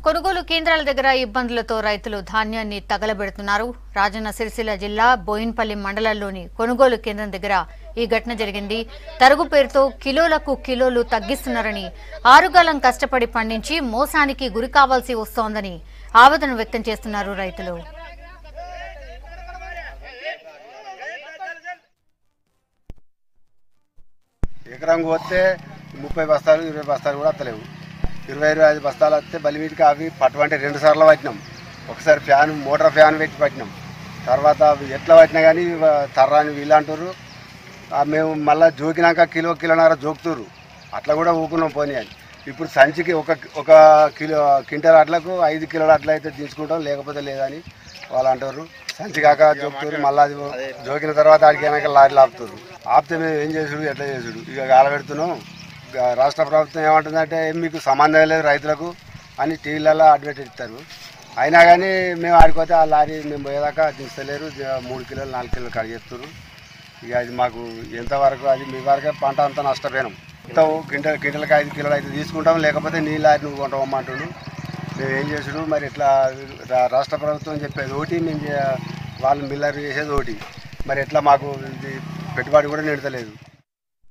కొనుగోలు కేంద్రాల దగ్గర ఇబ్బందులతో రైతులు ధాన్యాన్ని తగలబెడుతున్నారు రాజన్న సిరిసిల్ల జిల్లా బోయిన్పల్లి మండలంలోని కొనుగోలు కేంద్రం దగ్గర ఈ ఘటన జరిగింది తరుగు పేరుతో కిలోలకు కిలోలు తగ్గిస్తున్నారని ఆరుగాలం కష్టపడి పండించి మోసానికి గురి కావాల్సి వస్తోందని ఆవేదన వ్యక్తం చేస్తున్నారు రైతులు ఎకరం పోతే ముప్పై బస్తాలు ఇరవై బస్తాలు కూడా వస్తలేవు ఇరవై ఇరవై ఐదు బస్తాలు వస్తే బలిమీటికి అవి పట్టుబంటే రెండు సార్లు పట్టినాం ఒకసారి ఫ్యాన్ మోటార్ ఫ్యాన్ పెట్టి పట్టినాం తర్వాత అవి ఎట్లా పట్టినా కానీ తర్రాని వీళ్ళు అంటారు ఆ మేము మళ్ళీ జోకినాక కిలో కిలోన్నర జోకుతురు అట్లా కూడా ఊకున్నాం పోనీ అని ఇప్పుడు సంచికి ఒక ఒక కిలో క్వింటల్ అట్లకు ఐదు కిలోల అట్లా అయితే తీసుకుంటాం లేకపోతే లేదని వాళ్ళు అంటారు సంచి కాక జోకుతారు మళ్ళీ అది జోకిన తర్వాత ఆడికి వెనక లారీలు ఆపుతారు ఆపితే మేము ఏం చేసుడు ఎట్లా చేసుడు ఇక గాలబెడుతున్నాం ఇక రాష్ట్ర ప్రభుత్వం ఏమంటుందంటే "ఏం మీకు సంబంధం లేదు రైతులకు అని టీవీలలో అడ్వర్టైజ్ ఇస్తారు అయినా కానీ మేము ఆడిపోతే ఆ లారీ మేము పోయేదాకా దించలేరు జ- మూడు కిలోలు నాలుగు కిలోలు కడిగేస్తారు ఇక అది మాకు ఎంతవరకు అది మీ వరకే పంట అంతా నష్టపోయినాం మొత్తం కింటల్ కింటలకు ఐదు కిలోలు అయితే తీసుకుంటాం లేకపోతే నీ లారీ నువ్వు కొంటామంటుడు మేము ఏం చేసుడు మరి ఇట్లా రా- రాష్ట్ర ప్రభుత్వం చెప్పేది ఒకటి మేము చే- వాళ్ళు మిల్లర్ చేసేది ఒకటి మరి ఎట్లా మాకు ఇది పెట్టుబడి కూడా నిడతలేదు